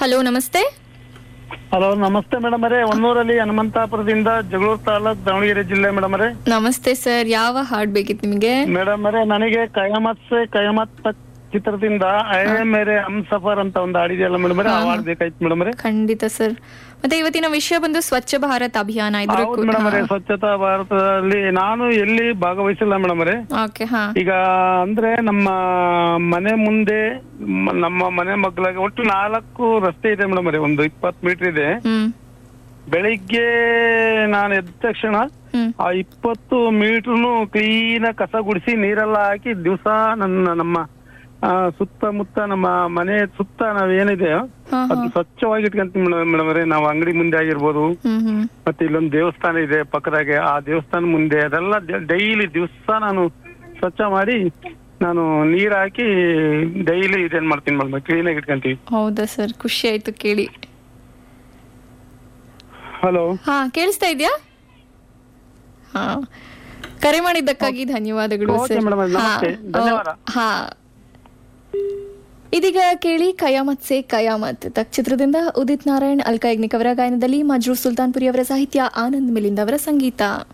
Hello ನಮಸ್ತೆ hello ನಮಸ್ತೆ madam ಅವರೇ ಹೊನ್ನೂರಲ್ಲಿ ಹನುಮಂತಾಪುರದಿಂದ ಜಗಳೂರು ತಾಲೂಕ್ ದಾವಣಗೆರೆ ಜಿಲ್ಲೆ ಮೇಡಮ್ ಅವರೇ ನಮಸ್ತೆ ಸರ್ ಯಾವ ಹಾಡ್ ಬೇಕಿತ್ತು ನಿಮಗೆ ಮೇಡಮ್ ಅವರೇ ನನಗೆ ಕಯಾಮತ್ ಸೆ ಕಯಾಮತ್ ತಕ್ ಚಿತ್ರದಿಂದ ಅಯ ಮೇರೆ ಹಮ್ ಸಫರ್ ಅಂತ ಒಂದು ಹಾಡಿದೆಯಲ್ಲ ಮೇಡಮ್ ಅವರೇ ಆ ಹಾಡ್ ಬೇಕಾಯ್ತು ಮೇಡಮ್ ಅವರೇ ಖಂಡಿತ ಸರ್ ಮತ್ತೆ ಇವತ್ತಿನ ವಿಷಯ ಬಂದು ಸ್ವಚ್ಛ ಭಾರತ್ ಅಭಿಯಾನ ಇದ್ರ ಹೌದು ಮೇಡಮ್ ಅವರೇ ಸ್ವಚ್ಛತಾ ಭಾರತದಲ್ಲಿ ನಾನು ಎಲ್ಲಿ ಭಾಗವಹಿಸಿಲ್ಲ ಮೇಡಮ್ ಅವರೇ ಓಕೆ ಹಾ ಈಗ ಅಂದ್ರೆ ನಮ್ಮ ಮನೆ ಮುಂದೆ ಮ- ನಮ್ಮ ಮನೆ ಮಗ್ಲಾಗ ಒಟ್ಟು ನಾಲ್ಕು ರಸ್ತೆ ಇದೆ ಮೇಡಮ್ ಅವರೇ ಒಂದು ಇಪ್ಪತ್ತು ಮೀಟರ್ ಇದೆ ಹ್ಮ್ ಬೆಳಿಗ್ಗೆ ನಾನು ಎದ್ದ ತಕ್ಷಣ ಹ್ಮ್ ಆ ಇಪ್ಪತ್ತು ಮೀಟರ್ನು ಕ್ಲೀನ್ ಕಸ ಗುಡಿಸಿ ನೀರೆಲ್ಲ ಹಾಕಿ ದಿವಸ ನನ್ನ ನಮ್ಮ ಆ, ಸುತ್ತಮುತ್ತ ನಮ್ಮ ಮನೆ ಸುತ್ತ ನಾವೇನಿದೆ ಹಾ ಅದು ಸ್ವಚ್ಛವಾಗಿ ಇಟ್ಕೊಂತೀವಿ ಮೇಡಮ್ ಅವರೇ ನಾವು ಅಂಗಡಿ ಮುಂದೆ ಆಗಿರ್ಬೋದು ಹ್ಮ್ ಹ್ಮ್ ಮತ್ತೆ ಇಲ್ಲೊಂದು ದೇವಸ್ಥಾನ ಇದೆ ಪಕ್ಕದಾಗೆ ಆ ದೇವಸ್ಥಾನ ಮುಂದೆ ಅದೆಲ್ಲ ಡೈಲಿ ದಿವಸ ನಾನು ಸ್ವಚ್ಛ ಮಾಡಿ ನಾನು ನೀರ್ ಹಾಕಿ ಡೈಲಿ ಇದೇನ್ ಮಾಡ್ತೀನಿ ಮೇಡಮ್ ಕ್ಲೀನ್ ಆಗಿ ಇಟ್ಕೊಂತೀವಿ ಹೌದಾ ಸರ್ ಖುಷಿ ಆಯ್ತು ಕೇಳಿ ಹಲೋ ಹಾ ಕೇಳಿಸ್ತಾ ಇದ್ಯಾ ಹಾ ಕರೆ ಮಾಡಿದ್ದಕ್ಕಾಗಿ ಧನ್ಯವಾದಗಳು Okay, ಸರ್ madam, ನಮಸ್ತೆ. ಧನ್ಯವಾದ. ಹಾ ಇದೀಗ ಕೇಳಿ ಕಯಾಮತ್ ಸೆ ಕಯಾಮತ್ ತಕ್ ಚಿತ್ರದಿಂದ ಉದಿತ್ ನಾರಾಯಣ್ ಅಲ್ಕಾಯಗ್ನಿಕ್ ಅವರ ಗಾಯನದಲ್ಲಿ ಮಜ್ರೂ ಸುಲ್ತಾನ್ಪುರಿ ಅವರ ಸಾಹಿತ್ಯ ಆನಂದ್ ಮಿಲಿಂದ್ ಅವರ ಸಂಗೀತ